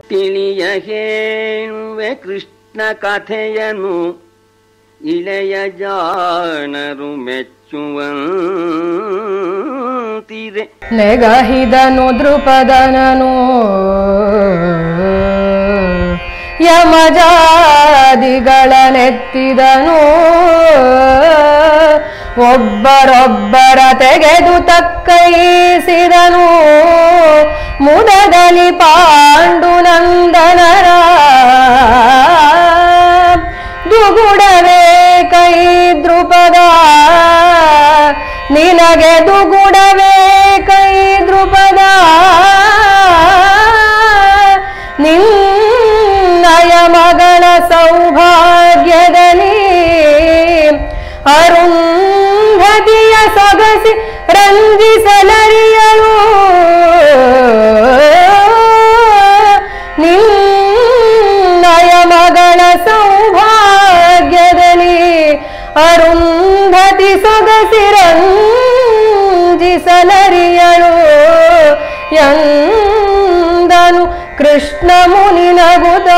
ತಿಳಿಯ ಹೇಳುವೆ ಕೃಷ್ಣ ಕಥೆಯನು ಇಳೆಯ ಜಾಣರು ಮೆಚ್ಚುವಂತಿರೆ ನೆಗಹಿದನು ದೃಪದನನು ಯಮಜಾದಿಗಳನೆತ್ತಿದನು ಒಬ್ಬರೊಬ್ಬರ ತೆಗೆದು ತಕ್ಕೈಸಿದನು ಮುದದಲ್ಲಿ ಪಾಂಡುನಂದನರ ದುಗುಡವೇ ಕೈ ದೃಪದ ನಿನಗೆ ದುಗುಡವೇ ಕೈ ದೃಪದ ನಿನ್ನಯ ಮಗಳ ಸೌಭಾಗ್ಯದಲ್ಲಿ ಅರುಂಧತಿಯ ಸೊಗಸಿ ರಂಜಿಸಲರಿಯಲು ನಿನ್ನಯ ಮಗಳ ಸೌಭಾಗ್ಯದಲ್ಲಿ ಅರುಂಧತಿ ಸೊಗಸಿ ರಂಜಿಸಲರಿಯಳು ಎಂದನು ಕೃಷ್ಣ ಮುನಿ ನಗುದ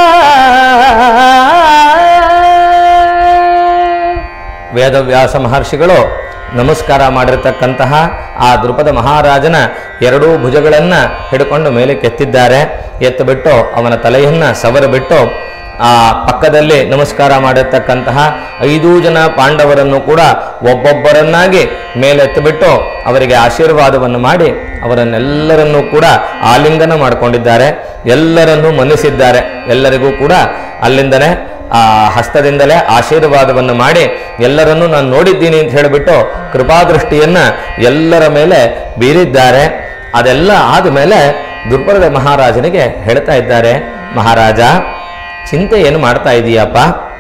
ವೇದವ್ಯಾಸ ಮಹರ್ಷಿಗಳು ನಮಸ್ಕಾರ ಮಾಡಿರ್ತಕ್ಕಂತಹ ಆ ದೃಪದ ಮಹಾರಾಜನ ಎರಡೂ ಭುಜಗಳನ್ನ ಹಿಡ್ಕೊಂಡು ಮೇಲೆ ಕೆತ್ತಿದ್ದಾರೆ ಎತ್ತು ಬಿಟ್ಟು ಅವನ ತಲೆಯನ್ನ ಸವರ ಬಿಟ್ಟು ಆ ಪಕ್ಕದಲ್ಲಿ ನಮಸ್ಕಾರ ಮಾಡಿರ್ತಕ್ಕಂತಹ ಐದೂ ಜನ ಪಾಂಡವರನ್ನು ಕೂಡ ಒಬ್ಬೊಬ್ಬರನ್ನಾಗಿ ಮೇಲೆತ್ತಿಬಿಟ್ಟು ಅವರಿಗೆ ಆಶೀರ್ವಾದವನ್ನು ಮಾಡಿ ಅವರನ್ನೆಲ್ಲರನ್ನೂ ಕೂಡ ಆಲಿಂಗನ ಮಾಡಿಕೊಂಡಿದ್ದಾರೆ ಎಲ್ಲರನ್ನೂ ಮನ್ನಿಸಿದ್ದಾರೆ ಎಲ್ಲರಿಗೂ ಕೂಡ ಅಲ್ಲಿಂದನೇ ಆ ಹಸ್ತದಿಂದಲೇ ಆಶೀರ್ವಾದವನ್ನು ಮಾಡಿ ಎಲ್ಲರನ್ನೂ ನಾನು ನೋಡಿದ್ದೀನಿ ಅಂತ ಹೇಳಿಬಿಟ್ಟು ಕೃಪಾದೃಷ್ಟಿಯನ್ನ ಎಲ್ಲರ ಮೇಲೆ ಬೀರಿದ್ದಾರೆ ಅದೆಲ್ಲ ಆದಮೇಲೆ ದುರ್ಬಲದ ಮಹಾರಾಜನಿಗೆ ಹೇಳ್ತಾ ಇದ್ದಾರೆ ಮಹಾರಾಜ ಚಿಂತೆ ಏನು ಮಾಡ್ತಾ ಇದೀಯಪ್ಪ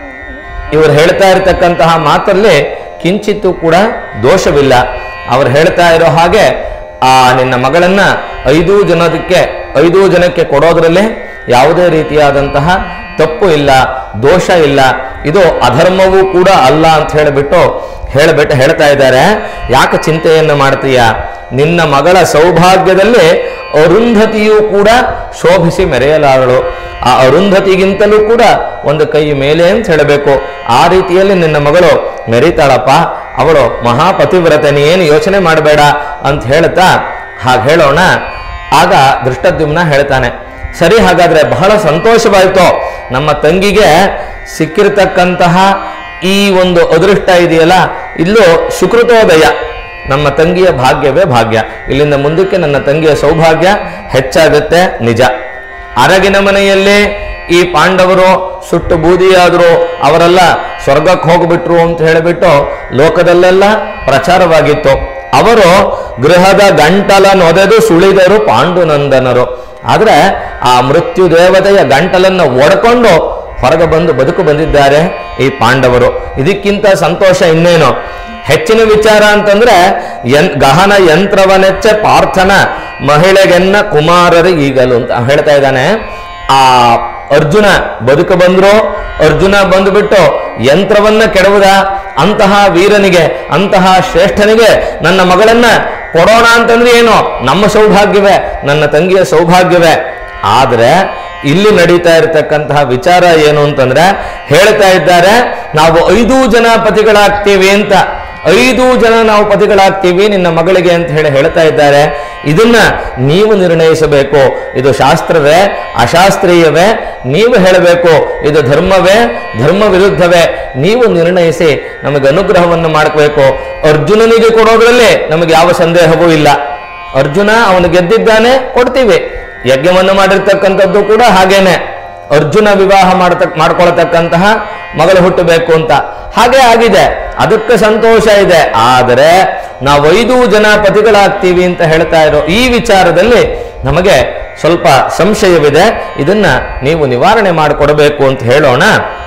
ಇವರು ಹೇಳ್ತಾ ಇರತಕ್ಕಂತಹ ಮಾತಲ್ಲಿ ಕಿಂಚಿತ್ತೂ ಕೂಡ ದೋಷವಿಲ್ಲ ಅವ್ರು ಹೇಳ್ತಾ ಇರೋ ಹಾಗೆ ಆ ನಿನ್ನ ಮಗಳನ್ನ ಐದೂ ಜನದಕ್ಕೆ ಐದೂ ಜನಕ್ಕೆ ಕೊಡೋದ್ರಲ್ಲಿ ಯಾವುದೇ ರೀತಿಯಾದಂತಹ ತಪ್ಪು ಇಲ್ಲ ದೋಷ ಇಲ್ಲ ಇದು ಅಧರ್ಮವೂ ಕೂಡ ಅಲ್ಲ ಅಂತ ಹೇಳಿಬಿಟ್ಟು ಹೇಳಿಬಿಟ್ಟು ಹೇಳ್ತಾ ಇದ್ದಾರೆ ಯಾಕೆ ಚಿಂತೆಯನ್ನು ಮಾಡ್ತೀಯ ನಿನ್ನ ಮಗಳ ಸೌಭಾಗ್ಯದಲ್ಲಿ ಅರುಂಧತಿಯೂ ಕೂಡ ಶೋಭಿಸಿ ಮೆರೆಯಲಾರಳು ಆ ಅರುಂಧತಿಗಿಂತಲೂ ಕೂಡ ಒಂದು ಕೈ ಮೇಲೆ ಅಂತ ಹೇಳಬೇಕು ಆ ರೀತಿಯಲ್ಲಿ ನಿನ್ನ ಮಗಳು ಮೆರಿತಾಳಪ್ಪ ಅವಳು ಮಹಾಪತಿವ್ರತೆ ನೀ ಏನು ಯೋಚನೆ ಮಾಡಬೇಡ ಅಂತ ಹೇಳ್ತಾ ಹಾಗೆ ಹೇಳೋಣ ಆಗ ದೃಷ್ಟದ್ಯುಮ್ನ ಹೇಳ್ತಾನೆ ಸರಿ ಹಾಗಾದ್ರೆ ಬಹಳ ಸಂತೋಷವಾಯಿತು ನಮ್ಮ ತಂಗಿಗೆ ಸಿಕ್ಕಿರ್ತಕ್ಕಂತಹ ಈ ಒಂದು ಅದೃಷ್ಟ ಇದೆಯಲ್ಲ ಇಲ್ಲೂ ಸುಕೃತೋದಯ ನಮ್ಮ ತಂಗಿಯ ಭಾಗ್ಯವೇ ಭಾಗ್ಯ ಇಲ್ಲಿಂದ ಮುಂದಕ್ಕೆ ನನ್ನ ತಂಗಿಯ ಸೌಭಾಗ್ಯ ಹೆಚ್ಚಾಗುತ್ತೆ ನಿಜ ಅರಗಿನ ಮನೆಯಲ್ಲಿ ಈ ಪಾಂಡವರು ಸುಟ್ಟು ಬೂದಿಯಾದ್ರು ಅವರೆಲ್ಲ ಸ್ವರ್ಗಕ್ಕೆ ಹೋಗ್ಬಿಟ್ರು ಅಂತ ಹೇಳಿಬಿಟ್ಟು ಲೋಕದಲ್ಲೆಲ್ಲ ಪ್ರಚಾರವಾಗಿತ್ತು ಅವರು ಗೃಹದ ಗಂಟಲ ನೊದೆದು ಸುಳಿದರು ಪಾಂಡುನಂದನರು ಆದ್ರೆ ಆ ಮೃತ್ಯು ದೇವತೆಯ ಗಂಟಲನ್ನು ಒಡ್ಕೊಂಡು ಹೊರಗೆ ಬಂದು ಬದುಕು ಬಂದಿದ್ದಾರೆ ಈ ಪಾಂಡವರು ಇದಕ್ಕಿಂತ ಸಂತೋಷ ಇನ್ನೇನು ಹೆಚ್ಚಿನ ವಿಚಾರ ಅಂತಂದ್ರೆ ಯನ್ ಗಹನ ಯಂತ್ರವನೆಚ್ಚ ಪಾರ್ಥನ ಮಹಿಳೆಗೆನ್ನ ಕುಮಾರರು ಈಗಲು ಅಂತ ಹೇಳ್ತಾ ಇದ್ದಾನೆ ಆ ಅರ್ಜುನ ಬದುಕು ಬಂದ್ರು ಅರ್ಜುನ ಬಂದುಬಿಟ್ಟು ಯಂತ್ರವನ್ನ ಕೆಡವುದ ಅಂತಹ ವೀರನಿಗೆ ಅಂತಹ ಶ್ರೇಷ್ಠನಿಗೆ ನನ್ನ ಮಗಳನ್ನ ಕೊಡೋಣ ಅಂತಂದ್ರೆ ಏನು ನಮ್ಮ ಸೌಭಾಗ್ಯವೇ ನನ್ನ ತಂಗಿಯ ಸೌಭಾಗ್ಯವೇ ಆದ್ರೆ ಇಲ್ಲಿ ನಡೀತಾ ಇರತಕ್ಕಂತಹ ವಿಚಾರ ಏನು ಅಂತಂದ್ರೆ ಹೇಳ್ತಾ ಇದ್ದಾರೆ ನಾವು ಐದು ಜನ ಪತಿಗಳಾಗ್ತೀವಿ ಅಂತ ಐದು ಜನ ನಾವು ಪತಿಗಳಾಗ್ತೀವಿ ನಿನ್ನ ಮಗಳಿಗೆ ಅಂತ ಹೇಳಿ ಹೇಳ್ತಾ ಇದ್ದಾರೆ ಇದನ್ನ ನೀವು ನಿರ್ಣಯಿಸಬೇಕು ಇದು ಶಾಸ್ತ್ರವೇ ಅಶಾಸ್ತ್ರೀಯವೇ ನೀವು ಹೇಳಬೇಕು ಇದು ಧರ್ಮವೇ ಧರ್ಮ ವಿರುದ್ಧವೇ ನೀವು ನಿರ್ಣಯಿಸಿ ನಮಗೆ ಅನುಗ್ರಹವನ್ನು ಮಾಡಬೇಕು ಅರ್ಜುನನಿಗೆ ಕೊಡೋದ್ರಲ್ಲಿ ನಮಗೆ ಯಾವ ಸಂದೇಹವೂ ಇಲ್ಲ ಅರ್ಜುನ ಅವನು ಗೆದ್ದಿದ್ದಾನೆ ಕೊಡ್ತೀವಿ ಯಜ್ಞವನ್ನು ಮಾಡಿರ್ತಕ್ಕಂಥದ್ದು ಕೂಡ ಹಾಗೇನೆ ಅರ್ಜುನ ವಿವಾಹ ಮಾಡತಕ್ ಮಾಡ್ಕೊಳ್ತಕ್ಕಂತಹ ಮಗಳು ಹುಟ್ಟಬೇಕು ಅಂತ ಹಾಗೆ ಆಗಿದೆ ಅದಕ್ಕೆ ಸಂತೋಷ ಇದೆ ಆದರೆ ನಾವು ಐದು ಜನ ಪತಿಗಳಾಗ್ತೀವಿ ಅಂತ ಹೇಳ್ತಾ ಇರೋ ಈ ವಿಚಾರದಲ್ಲಿ ನಮಗೆ ಸ್ವಲ್ಪ ಸಂಶಯವಿದೆ ಇದನ್ನ ನೀವು ನಿವಾರಣೆ ಮಾಡಿಕೊಡಬೇಕು ಅಂತ ಹೇಳೋಣ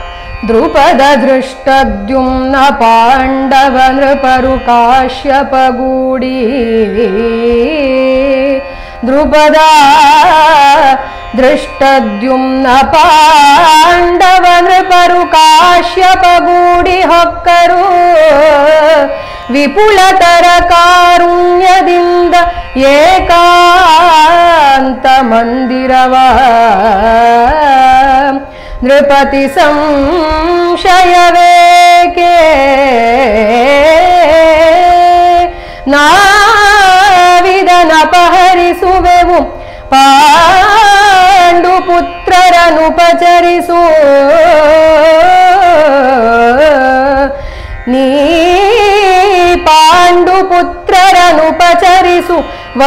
ದೃಪದ ದೃಷ್ಟದ್ಯುಮ್ನ ಪಾಂಡವ ನೃಪರು ಕಾಶ್ಯಪಗೂಡಿ ದೃಪದ ದೃಷ್ಟದ್ಯುಮ್ನ ಪಾಂಡವ ನೃಪರು ಕಾಶ್ಯಪಗೂಡಿ ಹೊಕ್ಕರು ವಿಪುಲತರ ಕಾರುಣ್ಯದಿಂದ ಏಕಾಂತ ಮಂದಿರವ ನೃಪತಿ ಸಂಶಯವೇಕೆ ನಾವಿದನಪಹರಿಸುವೆವು ಪಾಂಡು ಪುತ್ರರನುಪಚರಿಸು ನೀ ಪಾಂಡು ಪುತ್ರರನುಪಚರಿಸು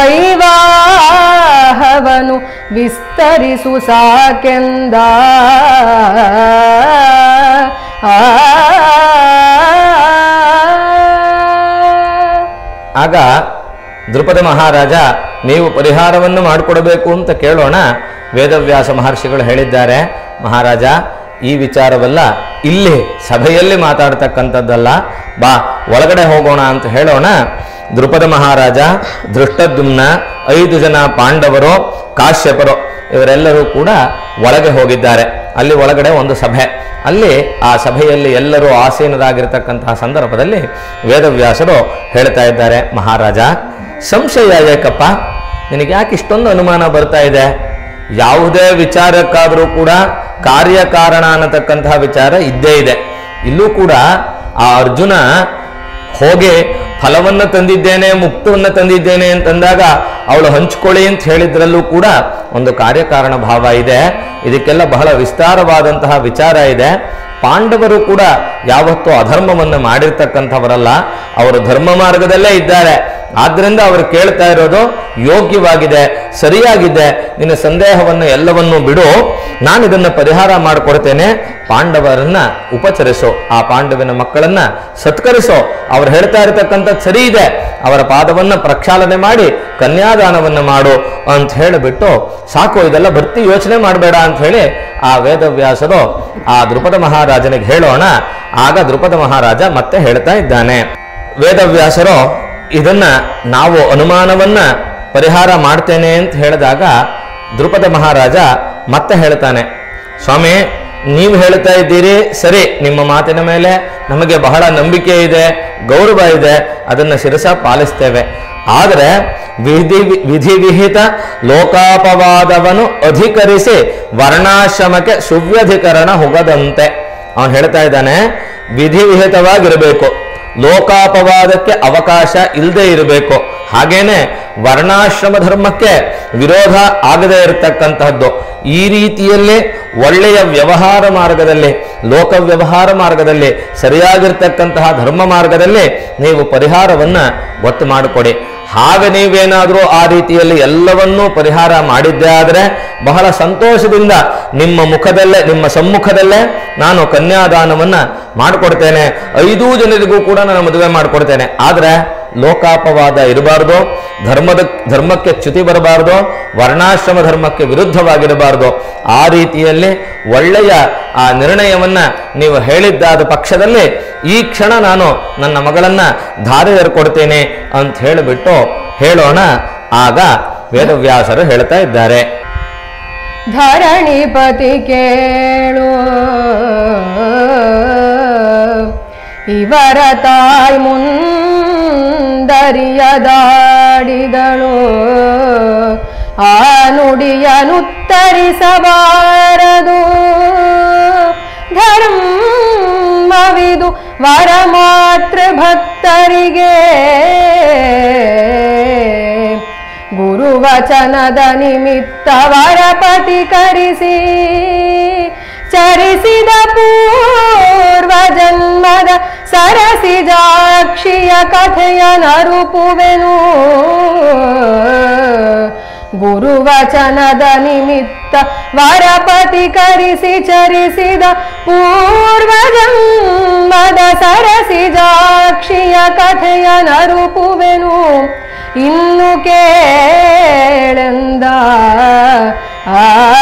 ವೈವಾಹವನು ವಿಸ್ತರಿಸು ಸಾಕೆಂದ ಆ ಆಗ ದೃಪದ ಮಹಾರಾಜ ನೀವು ಪರಿಹಾರವನ್ನು ಮಾಡಿಕೊಡಬೇಕು ಅಂತ ಕೇಳೋಣ ವೇದವ್ಯಾಸ ಮಹರ್ಷಿಗಳು ಹೇಳಿದ್ದಾರೆ ಮಹಾರಾಜ ಈ ವಿಚಾರವಲ್ಲ ಇಲ್ಲಿ ಸಭೆಯಲ್ಲಿ ಮಾತಾಡ್ತಕ್ಕಂಥದ್ದಲ್ಲ ಬಾ ಒಳಗಡೆ ಹೋಗೋಣ ಅಂತ ಹೇಳೋಣ ದೃಪದ ಮಹಾರಾಜ ದೃಷ್ಟದ್ಯುಮ್ನ ಐದು ಜನ ಪಾಂಡವರು ಕಾಶ್ಯಪರು ಇವರೆಲ್ಲರೂ ಕೂಡ ಒಳಗೆ ಹೋಗಿದ್ದಾರೆ ಅಲ್ಲಿ ಒಳಗಡೆ ಒಂದು ಸಭೆ ಅಲ್ಲಿ ಆ ಸಭೆಯಲ್ಲಿ ಎಲ್ಲರೂ ಆಸೀನರಾಗಿರ್ತಕ್ಕಂತಹ ಸಂದರ್ಭದಲ್ಲಿ ವೇದವ್ಯಾಸರು ಹೇಳ್ತಾ ಇದ್ದಾರೆ ಮಹಾರಾಜ ಸಂಶಯ ಏಕಪ್ಪ ನಿನಗೆ ಯಾಕೆ ಇಷ್ಟೊಂದು ಅನುಮಾನ ಬರ್ತಾ ಇದೆ ಯಾವುದೇ ವಿಚಾರಕ್ಕಾದರೂ ಕೂಡ ಕಾರ್ಯಕಾರಣ ಅನ್ನತಕ್ಕಂತಹ ವಿಚಾರ ಇದ್ದೇ ಇದೆ ಇಲ್ಲೂ ಕೂಡ ಆ ಅರ್ಜುನ ಹೋಗಿ ಫಲವನ್ನು ತಂದಿದ್ದೇನೆ ಮುಕ್ತವನ್ನು ತಂದಿದ್ದೇನೆ ಅಂತಂದಾಗ ಅವಳು ಹಂಚ್ಕೊಳ್ಳಿ ಅಂತ ಹೇಳಿದ್ರಲ್ಲೂ ಕೂಡ ಒಂದು ಕಾರ್ಯಕಾರಣ ಭಾವ ಇದೆ ಇದಕ್ಕೆಲ್ಲ ಬಹಳ ವಿಸ್ತಾರವಾದಂತಹ ವಿಚಾರ ಇದೆ ಪಾಂಡವರು ಕೂಡ ಯಾವತ್ತೂ ಅಧರ್ಮವನ್ನು ಮಾಡಿರ್ತಕ್ಕಂಥವರಲ್ಲ ಅವರು ಧರ್ಮ ಮಾರ್ಗದಲ್ಲೇ ಇದ್ದಾರೆ ಆದ್ರಿಂದ ಅವರು ಕೇಳ್ತಾ ಇರೋದು ಯೋಗ್ಯವಾಗಿದೆ ಸರಿಯಾಗಿದೆ ನಿನ್ನ ಸಂದೇಹವನ್ನು ಎಲ್ಲವನ್ನೂ ಬಿಡು ನಾನು ಇದನ್ನು ಪರಿಹಾರ ಮಾಡಿಕೊಡ್ತೇನೆ ಪಾಂಡವರನ್ನ ಉಪಚರಿಸು ಆ ಪಾಂಡವಿನ ಮಕ್ಕಳನ್ನ ಸತ್ಕರಿಸೋ ಅವ್ರು ಹೇಳ್ತಾ ಇರತಕ್ಕಂಥದ್ದು ಸರಿ ಇದೆ ಅವರ ಪಾದವನ್ನ ಪ್ರಕ್ಷಾಳನೆ ಮಾಡಿ ಕನ್ಯಾದಾನವನ್ನ ಮಾಡು ಅಂತ ಹೇಳಿಬಿಟ್ಟು ಸಾಕು ಇದೆಲ್ಲ ಭರ್ತಿ ಯೋಚನೆ ಮಾಡಬೇಡ ಅಂತ ಹೇಳಿ ಆ ವೇದವ್ಯಾಸರು ಆ ದೃಪದ ಮಹಾರಾಜನಿಗೆ ಹೇಳೋಣ ಆಗ ದೃಪದ ಮಹಾರಾಜ ಮತ್ತೆ ಹೇಳ್ತಾ ಇದ್ದಾನೆ ವೇದವ್ಯಾಸರು ಇದನ್ನ ನಾವು ಅನುಮಾನವನ್ನ ಪರಿಹಾರ ಮಾಡ್ತೇನೆ ಅಂತ ಹೇಳಿದಾಗ ದೃಪದ ಮಹಾರಾಜ ಮತ್ತೆ ಹೇಳ್ತಾನೆ ಸ್ವಾಮಿ ನೀವು ಹೇಳ್ತಾ ಇದ್ದೀರಿ ಸರಿ ನಿಮ್ಮ ಮಾತಿನ ಮೇಲೆ ನಮಗೆ ಬಹಳ ನಂಬಿಕೆ ಇದೆ ಗೌರವ ಇದೆ ಅದನ್ನು ಶಿರಸ ಪಾಲಿಸ್ತೇವೆ ಆದರೆ ವಿಧಿ ವಿಧಿವಿಹಿತ ಲೋಕಾಪವಾದವನ್ನು ಅಧಿಕರಿಸಿ ವರ್ಣಾಶ್ರಮಕ್ಕೆ ಸುವ್ಯಧಿಕರಣ ಹೋಗದಂತೆ ಅವನು ಹೇಳ್ತಾ ಇದ್ದಾನೆ ವಿಧಿವಿಹಿತವಾಗಿರಬೇಕು ಲೋಕಾಪವಾದಕ್ಕೆ ಅವಕಾಶ ಇಲ್ಲದೆ ಇರಬೇಕು ಹಾಗೇನೆ ವರ್ಣಾಶ್ರಮ ಧರ್ಮಕ್ಕೆ ವಿರೋಧ ಆಗದೇ ಇರತಕ್ಕಂತಹದ್ದು ಈ ರೀತಿಯಲ್ಲಿ ಒಳ್ಳೆಯ ವ್ಯವಹಾರ ಮಾರ್ಗದಲ್ಲಿ ಲೋಕ ವ್ಯವಹಾರ ಮಾರ್ಗದಲ್ಲಿ ಸರಿಯಾಗಿರ್ತಕ್ಕಂತಹ ಧರ್ಮ ಮಾರ್ಗದಲ್ಲಿ ನೀವು ಪರಿಹಾರವನ್ನ ಗೊತ್ತು ಮಾಡಿಕೊಡಿ ಹಾಗೆ ನೀವೇನಾದರೂ ಆ ರೀತಿಯಲ್ಲಿ ಎಲ್ಲವನ್ನೂ ಪರಿಹಾರ ಮಾಡಿದ್ದೇ ಆದರೆ ಬಹಳ ಸಂತೋಷದಿಂದ ನಿಮ್ಮ ಮುಖದಲ್ಲೇ ನಿಮ್ಮ ಸಮ್ಮುಖದಲ್ಲೇ ನಾನು ಕನ್ಯಾದಾನವನ್ನ ಮಾಡಿಕೊಡ್ತೇನೆ ಐದೂ ಜನರಿಗೂ ಕೂಡ ನಾನು ಮದುವೆ ಮಾಡಿಕೊಡ್ತೇನೆ ಆದರೆ ಲೋಕಾಪವಾದ ಇರಬಾರ್ದು ಧರ್ಮದ ಧರ್ಮಕ್ಕೆ ಚ್ಯುತಿ ಬರಬಾರ್ದು ವರ್ಣಾಶ್ರಮ ಧರ್ಮಕ್ಕೆ ವಿರುದ್ಧವಾಗಿರಬಾರ್ದು ಆ ರೀತಿಯಲ್ಲಿ ಒಳ್ಳೆಯ ಆ ನಿರ್ಣಯವನ್ನ ನೀವು ಹೇಳಿದ್ದಾದ ಪಕ್ಷದಲ್ಲಿ ಈ ಕ್ಷಣ ನಾನು ನನ್ನ ಮಗಳನ್ನ ಧಾರೆ ಕೊಡ್ತೇನೆ ಅಂತ ಹೇಳಿಬಿಟ್ಟು ಹೇಳೋಣ ಆಗ ವೇದವ್ಯಾಸರು ಹೇಳ್ತಾ ಇದ್ದಾರೆ ಧರಣಿಪತಿ ಕೇಳು ಇವರ ತಾಯ್ ಮುಂದರಿಯದಾಡಿದಳು ಆ ನುಡಿಯನುತ್ತರಿಸಬಾರದು ಧರ್ಮವಿದು ವರ ಮಾತೃ ಭಕ್ತರಿಗೆ ಗುರುವಚನದ ನಿಮಿತ್ತ ವರಪತಿ ಕರಿಸಿ ಚರಿಸಿದ ಪೂರ್ವ ಜನ್ಮದ ಸರಸಿಜಾಕ್ಷಿಯ ಕಥೆಯ ನರುಪುವೆನು ಗುರುವಚನದ ನಿಮಿತ್ತ ವರಪತಿ ಕರಿಸಿ ಚರಿಸಿದ ಪೂರ್ವ ಜನ್ಮದ ಸರಸಿಜಾಕ್ಷಿಯ ಕಥೆಯ ನರುಪುವೆನು ಇನ್ನು ಕೇಳೆಂದ ಆ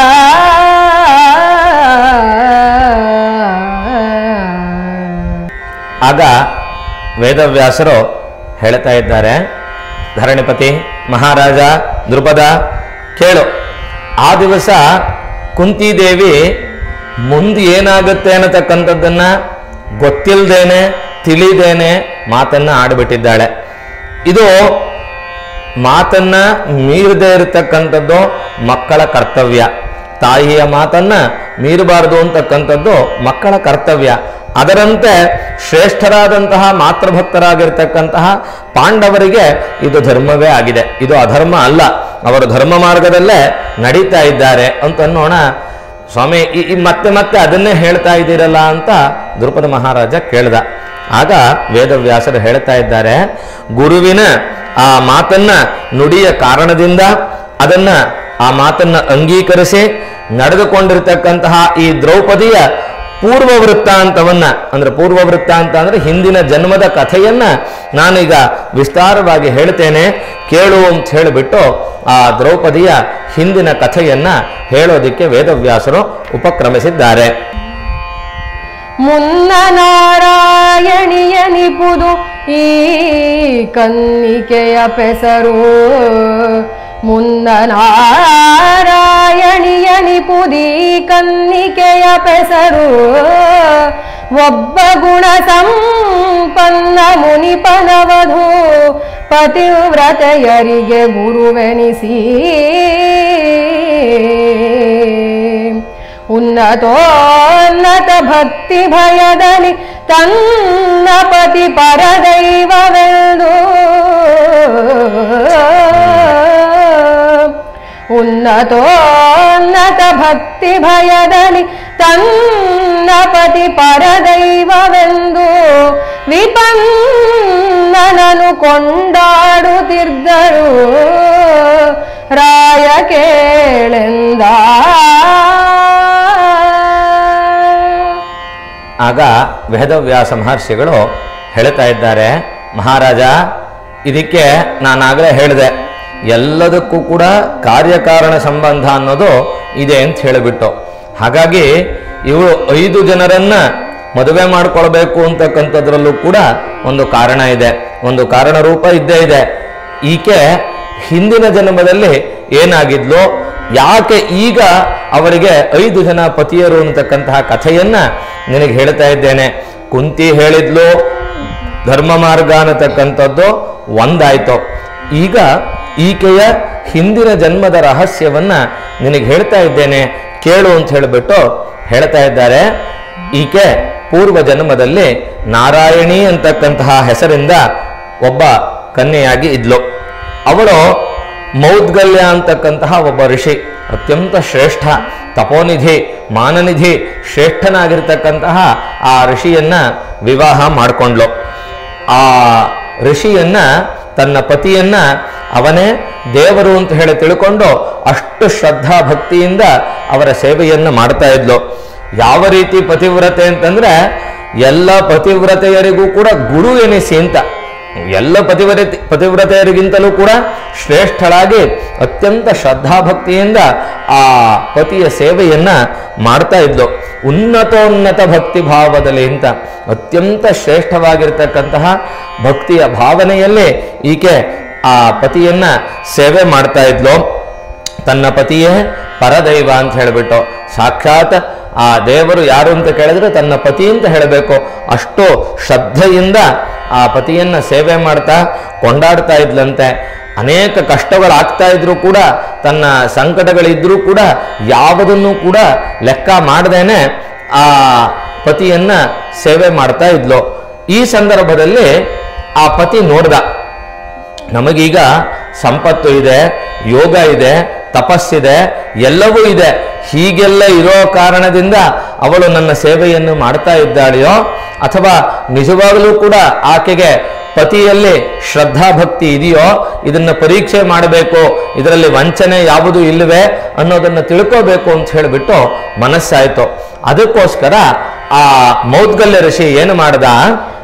ಆಗ ವೇದವ್ಯಾಸರು ಹೇಳ್ತಾ ಇದ್ದಾರೆ ಧರಣಿಪತಿ ಮಹಾರಾಜ ದೃಪದ ಕೇಳು ಆ ದಿವಸ ಕುಂತಿದೇವಿ ಮುಂದೆ ಏನಾಗುತ್ತೆ ಅನ್ನತಕ್ಕಂಥದ್ದನ್ನ ಗೊತ್ತಿಲ್ಲದೇನೆ ತಿಳಿದೇನೆ ಮಾತನ್ನ ಆಡ್ಬಿಟ್ಟಿದ್ದಾಳೆ ಇದು ಮಾತನ್ನ ಮೀರದೇ ಇರತಕ್ಕಂಥದ್ದು ಮಕ್ಕಳ ಕರ್ತವ್ಯ ತಾಯಿಯ ಮಾತನ್ನ ಮೀರಬಾರದು ಅಂತಕ್ಕಂಥದ್ದು ಮಕ್ಕಳ ಕರ್ತವ್ಯ ಅದರಂತೆ ಶ್ರೇಷ್ಠರಾದಂತಹ ಮಾತೃಭಕ್ತರಾಗಿರ್ತಕ್ಕಂತಹ ಪಾಂಡವರಿಗೆ ಇದು ಧರ್ಮವೇ ಆಗಿದೆ ಇದು ಅಧರ್ಮ ಅಲ್ಲ ಅವರು ಧರ್ಮ ಮಾರ್ಗದಲ್ಲೇ ನಡೀತಾ ಇದ್ದಾರೆ ಅಂತ ಅನ್ನೋಣ ಸ್ವಾಮಿ ಈ ಈ ಮತ್ತೆ ಮತ್ತೆ ಅದನ್ನೇ ಹೇಳ್ತಾ ಇದ್ದೀರಲ್ಲ ಅಂತ ದ್ರುಪದ ಮಹಾರಾಜ ಕೇಳ್ದ ಆಗ ವೇದವ್ಯಾಸರು ಹೇಳ್ತಾ ಇದ್ದಾರೆ ಗುರುವಿನ ಆ ಮಾತನ್ನ ನುಡಿಯ ಕಾರಣದಿಂದ ಅದನ್ನ ಆ ಮಾತನ್ನ ಅಂಗೀಕರಿಸಿ ನಡೆದುಕೊಂಡಿರ್ತಕ್ಕಂತಹ ಈ ದ್ರೌಪದಿಯ ಪೂರ್ವ ವೃತ್ತಾಂತವನ್ನ ಅಂದ್ರೆ ಪೂರ್ವ ವೃತ್ತಾಂತ ಅಂದ್ರೆ ಹಿಂದಿನ ಜನ್ಮದ ಕಥೆಯನ್ನ ನಾನೀಗ ವಿಸ್ತಾರವಾಗಿ ಹೇಳ್ತೇನೆ ಕೇಳು ಅಂತ ಹೇಳಿಬಿಟ್ಟು ಆ ದ್ರೌಪದಿಯ ಹಿಂದಿನ ಕಥೆಯನ್ನ ಹೇಳೋದಿಕ್ಕೆ ವೇದವ್ಯಾಸರು ಉಪಕ್ರಮಿಸಿದ್ದಾರೆ ಮುನ್ನ ನಾರಾಯಣಿಯ ನಿಪುದು ಈ ಕನ್ನಿಕೆಯ ಪೆಸರು ಮುನ್ನ ನಾರಾಯಣಿಯ ನಿಪುದಿ ಕನ್ನಿಕೆಯ ಪೆಸರು ಒಬ್ಬ ಗುಣ ಸಂಪನ್ನ ಮುನಿಪನವಧು ಪತಿವ್ರತೆಯರಿಗೆ ಗುರುವೆನಿಸಿ ಉನ್ನತೋನ್ನತ ಭಕ್ತಿ ಭಯದಲ್ಲಿ ತನ್ನ ಪತಿ ಪರದೈವವೆಂದು ಉನ್ನತೋನ್ನತ ಭಕ್ತಿ ಭಯದಲ್ಲಿ ತನ್ನ ಪತಿ ಪರದೈವವೆಂದು ವಿಪನ್ನನನು ಕೊಂಡಾಡುತ್ತಿದ್ದರು ರಾಯ ಕೇಳೆಂದ ಆಗ ವೇದವ್ಯಾಸ ಮಹರ್ಷಿಗಳು ಹೇಳ್ತಾ ಇದ್ದಾರೆ ಮಹಾರಾಜ ಇದಕ್ಕೆ ನಾನಾಗಲೇ ಹೇಳಿದೆ ಎಲ್ಲದಕ್ಕೂ ಕೂಡ ಕಾರ್ಯಕಾರಣ ಸಂಬಂಧ ಅನ್ನೋದು ಇದೆ ಅಂತ ಹೇಳಿಬಿಟ್ಟು ಹಾಗಾಗಿ ಇವಳು ಐದು ಜನರನ್ನ ಮದುವೆ ಮಾಡ್ಕೊಳ್ಬೇಕು ಅಂತಕ್ಕಂಥದ್ರಲ್ಲೂ ಕೂಡ ಒಂದು ಕಾರಣ ಇದೆ ಒಂದು ಕಾರಣ ರೂಪ ಇದ್ದೇ ಇದೆ ಈಕೆ ಹಿಂದಿನ ಜನ್ಮದಲ್ಲಿ ಏನಾಗಿದ್ಲು ಯಾಕೆ ಈಗ ಅವರಿಗೆ ಐದು ಜನ ಪತಿಯರು ಅಂತಕ್ಕಂತಹ ಕಥೆಯನ್ನ ನಿನಗೆ ಹೇಳ್ತಾ ಇದ್ದೇನೆ ಕುಂತಿ ಹೇಳಿದ್ಲು ಧರ್ಮ ಮಾರ್ಗ ಅನ್ನತಕ್ಕಂಥದ್ದು ಒಂದಾಯ್ತು ಈಗ ಈಕೆಯ ಹಿಂದಿನ ಜನ್ಮದ ರಹಸ್ಯವನ್ನ ನಿನಗೆ ಹೇಳ್ತಾ ಇದ್ದೇನೆ ಕೇಳು ಅಂತ ಹೇಳಿಬಿಟ್ಟು ಹೇಳ್ತಾ ಇದ್ದಾರೆ ಈಕೆ ಪೂರ್ವ ಜನ್ಮದಲ್ಲಿ ನಾರಾಯಣಿ ಅಂತಕ್ಕಂತಹ ಹೆಸರಿಂದ ಒಬ್ಬ ಕನ್ಯೆಯಾಗಿ ಇದ್ಲು ಅವಳು ಮೌದ್ಗಲ್ಯ ಅಂತಕ್ಕಂತಹ ಒಬ್ಬ ಋಷಿ ಅತ್ಯಂತ ಶ್ರೇಷ್ಠ ತಪೋನಿಧಿ ಮಾನನಿಧಿ ಶ್ರೇಷ್ಠನಾಗಿರ್ತಕ್ಕಂತಹ ಆ ಋಷಿಯನ್ನ ವಿವಾಹ ಮಾಡಿಕೊಂಡ್ಲು ಆ ಋಷಿಯನ್ನ ತನ್ನ ಪತಿಯನ್ನ ಅವನೇ ದೇವರು ಅಂತ ಹೇಳಿ ತಿಳ್ಕೊಂಡು ಅಷ್ಟು ಶ್ರದ್ಧಾ ಭಕ್ತಿಯಿಂದ ಅವರ ಸೇವೆಯನ್ನು ಮಾಡ್ತಾ ಇದ್ಲು ಯಾವ ರೀತಿ ಪತಿವ್ರತೆ ಅಂತಂದ್ರೆ ಎಲ್ಲ ಪತಿವ್ರತೆಯರಿಗೂ ಕೂಡ ಗುರು ಎನಿಸಿ ಅಂತ ಎಲ್ಲ ಪತಿವ್ರತೆ ಪತಿವ್ರತೆಯರಿಗಿಂತಲೂ ಕೂಡ ಶ್ರೇಷ್ಠಳಾಗಿ ಅತ್ಯಂತ ಶ್ರದ್ಧಾಭಕ್ತಿಯಿಂದ ಆ ಪತಿಯ ಸೇವೆಯನ್ನ ಮಾಡ್ತಾ ಇದ್ಲು ಉನ್ನತೋನ್ನತ ಭಕ್ತಿ ಭಾವದಲ್ಲಿ ಅಂತ ಅತ್ಯಂತ ಶ್ರೇಷ್ಠವಾಗಿರ್ತಕ್ಕಂತಹ ಭಕ್ತಿಯ ಭಾವನೆಯಲ್ಲಿ ಈಕೆ ಆ ಪತಿಯನ್ನ ಸೇವೆ ಮಾಡ್ತಾ ಇದ್ಲು ತನ್ನ ಪತಿಯೇ ಪರದೈವ ಅಂತ ಹೇಳಿಬಿಟ್ಟು ಸಾಕ್ಷಾತ್ ಆ ದೇವರು ಯಾರು ಅಂತ ಕೇಳಿದ್ರೆ ತನ್ನ ಪತಿ ಅಂತ ಹೇಳಬೇಕು ಅಷ್ಟು ಶ್ರದ್ಧೆಯಿಂದ ಆ ಪತಿಯನ್ನ ಸೇವೆ ಮಾಡ್ತಾ ಕೊಂಡಾಡ್ತಾ ಇದ್ಲಂತೆ ಅನೇಕ ಕಷ್ಟಗಳಾಗ್ತಾ ಇದ್ರೂ ಕೂಡ ತನ್ನ ಸಂಕಟಗಳಿದ್ರೂ ಕೂಡ ಯಾವುದನ್ನು ಕೂಡ ಲೆಕ್ಕ ಮಾಡದೇನೆ ಆ ಪತಿಯನ್ನ ಸೇವೆ ಮಾಡ್ತಾ ಇದ್ಲು ಈ ಸಂದರ್ಭದಲ್ಲಿ ಆ ಪತಿ ನೋಡ್ದ ನಮಗೀಗ ಸಂಪತ್ತು ಇದೆ ಯೋಗ ಇದೆ ತಪಸ್ಸಿದೆ ಎಲ್ಲವೂ ಇದೆ ಹೀಗೆಲ್ಲ ಇರೋ ಕಾರಣದಿಂದ ಅವಳು ನನ್ನ ಸೇವೆಯನ್ನು ಮಾಡ್ತಾ ಇದ್ದಾಳೆಯೋ ಅಥವಾ ನಿಜವಾಗಲೂ ಕೂಡ ಆಕೆಗೆ ಪತಿಯಲ್ಲಿ ಶ್ರದ್ಧಾಭಕ್ತಿ ಇದೆಯೋ ಇದನ್ನ ಪರೀಕ್ಷೆ ಮಾಡಬೇಕು ಇದರಲ್ಲಿ ವಂಚನೆ ಯಾವುದು ಇಲ್ಲವೇ ಅನ್ನೋದನ್ನ ತಿಳ್ಕೋಬೇಕು ಅಂತ ಹೇಳಿಬಿಟ್ಟು ಮನಸ್ಸಾಯ್ತು ಅದಕ್ಕೋಸ್ಕರ ಆ ಮೌದ್ಗಲ್ಯ ಋಷಿ ಏನು ಮಾಡ್ದ